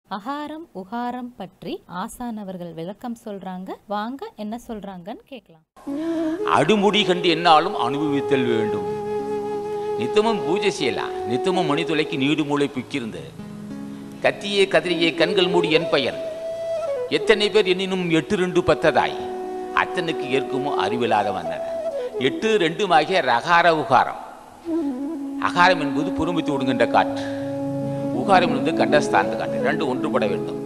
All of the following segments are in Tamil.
அகாரம் உகாரம் பற்றி ஆசான் அவர்கள் விளக்கம் சொல்றாங்க வாங்க என்ன சொல்றாங்கன்னு கேட்கலாம் அடுமுடி கண்டு என்னாலும் அனுபவித்தல் வேண்டும் நித்தமும் பூஜை செய்யலாம் நித்தமும் மணித்துளைக்கு நீடு மூளை புக்கிருந்து கத்தியே கதிரியே கண்கள் மூடி என் பெயர் எத்தனை பேர் எண்ணினும் எட்டு ரெண்டு பத்ததாய் அத்தனுக்கு ஏற்குமோ அறிவில்லாத வந்தன எட்டு ரெண்டுமாகிய ரகார உகாரம் அகாரம் என்பது புறம்பித்து விடுகின்ற காற்று உகாரம் என்பது கண்டஸ்தானத்து காற்று ரெண்டு ஒன்றுபட வேண்டும்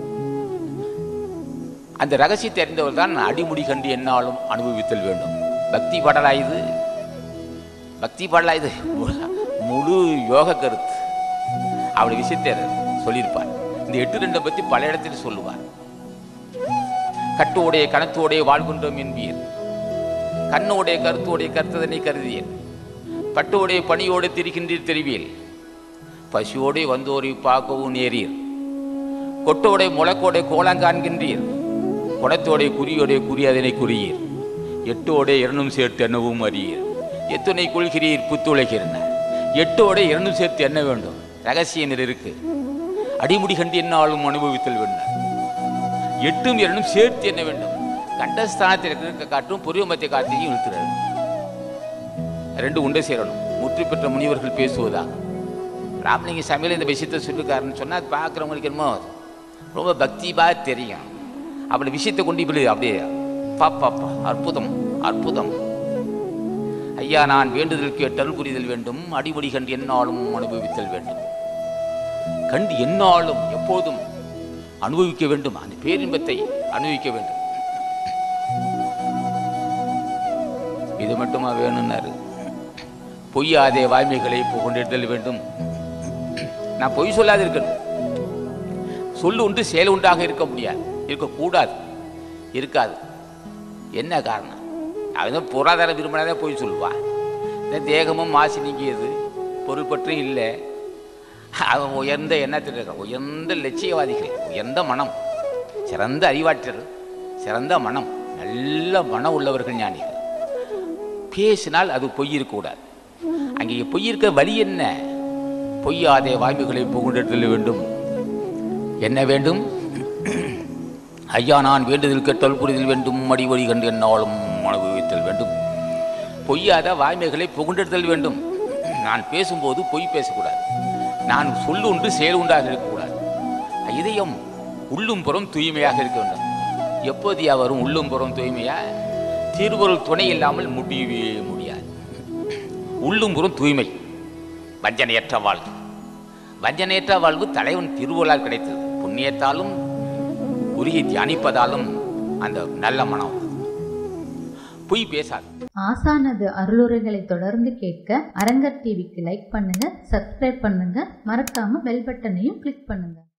அந்த ரகசியத்தை அறிந்தவர் தான் அடிமுடி கண்டு என்னாலும் அனுபவித்தல் வேண்டும் பக்தி பாடலா இது பக்தி பாடலா இது முழு யோக கருத்து அவளை விஷயத்தை சொல்லியிருப்பார் இந்த எட்டு ரெண்டை பத்தி பல இடத்தில் சொல்லுவார் கட்டோடைய கணத்தோடைய வாழ்கின்றோம் என்பீர் கண்ணோடைய கருத்தோடைய கருத்ததனை கருதியேன் பட்டோடைய பணியோடு திரிகின்றீர் தெரிவியல் பசியோடு வந்தோரை பார்க்கவும் நேரீர் கொட்டோடைய முளக்கோடைய கோலங்காண்கின்றீர் குடத்தோடைய குறியோடைய குறி அதனை குறியீர் எட்டோடைய இரண்டும் சேர்த்து என்னவும் அறியீர் எத்தனை கொள்கிறீர் புத்துழைகிறன எட்டோட இரண்டும் சேர்த்து என்ன வேண்டும் ரகசியம் இதில் இருக்கு அடிமுடி கண்டு என்னாலும் அனுபவித்தல் வேண்டும் எட்டும் இரண்டும் சேர்த்து என்ன வேண்டும் கண்டஸ்தானத்தில் இருக்க காட்டும் புரியமத்தை காத்தையும் இழுத்துறாரு ரெண்டு உண்டை சேரணும் முற்று பெற்ற முனிவர்கள் பேசுவதா ராமலிங்க சமையல் இந்த விஷயத்தை சொல்லிருக்காருன்னு சொன்னால் அது பார்க்குறவங்களுக்கு என்னமோ ரொம்ப பக்திபா தெரியும் அப்படி விஷயத்தை கொண்டு இப்படி அப்படியே பாப்பாப்பா அற்புதம் அற்புதம் ஐயா நான் வேண்டுதல் கேட்டல் புரிதல் வேண்டும் அடிபடி கண்டு என்னாலும் அனுபவித்தல் வேண்டும் கண்டு என்னாலும் எப்போதும் அனுபவிக்க வேண்டும் அந்த பேரின்பத்தை அனுபவிக்க வேண்டும் இது மட்டுமா வேணும்னாரு பொய்யாதே வாய்மைகளை புகழ்ந்தெடுத்தல் வேண்டும் நான் பொய் சொல்லாது இருக்கணும் சொல்லு உண்டு செயல் உண்டாக இருக்க முடியாது இருக்கக்கூடாது இருக்காது என்ன காரணம் அவன் பொருளாதார விரும்பினாலே போய் சொல்லுவான் இந்த தேகமும் மாசி நீங்கியது பொருள் பற்றி இல்லை அவன் உயர்ந்த எண்ணத்தில் இருக்கான் உயர்ந்த லட்சியவாதிகள் உயர்ந்த மனம் சிறந்த அறிவாற்றல் சிறந்த மனம் நல்ல மனம் உள்ளவர்கள் ஞானிகள் பேசினால் அது பொய் இருக்கக்கூடாது அங்கே பொய் இருக்க வழி என்ன பொய்யாதே வாய்ப்புகளை புகுண்டெடுத்தல் வேண்டும் என்ன வேண்டும் ஐயா நான் வேண்டுதல் கேட்டல் புரிதல் வேண்டும் அடிவழி கண்டு என்னாலும் அனுபவித்தல் வேண்டும் பொய்யாத வாய்மைகளை புகுண்டெடுத்தல் வேண்டும் நான் பேசும்போது பொய் பேசக்கூடாது நான் சொல்லு உண்டு செயல் உண்டாக இருக்கக்கூடாது இதயம் உள்ளும் புறம் தூய்மையாக இருக்க வேண்டும் எப்போதையா வரும் உள்ளும் புறம் தூய்மையா திருவருள் துணை இல்லாமல் முடியவே முடியாது உள்ளும் புறம் தூய்மை வஞ்சனையற்ற வாழ்வு வஞ்சனையற்ற வாழ்வு தலைவன் திருவருளால் கிடைத்தது புண்ணியத்தாலும் உருகி தியானிப்பதாலும் அந்த நல்ல மனம் பொய் பேசாது ஆசானது அருளுரைகளை தொடர்ந்து கேட்க அரங்கர் டிவிக்கு லைக் பண்ணுங்க சப்ஸ்கிரைப் பண்ணுங்க மறக்காம பெல் பட்டனையும் கிளிக் பண்ணுங்க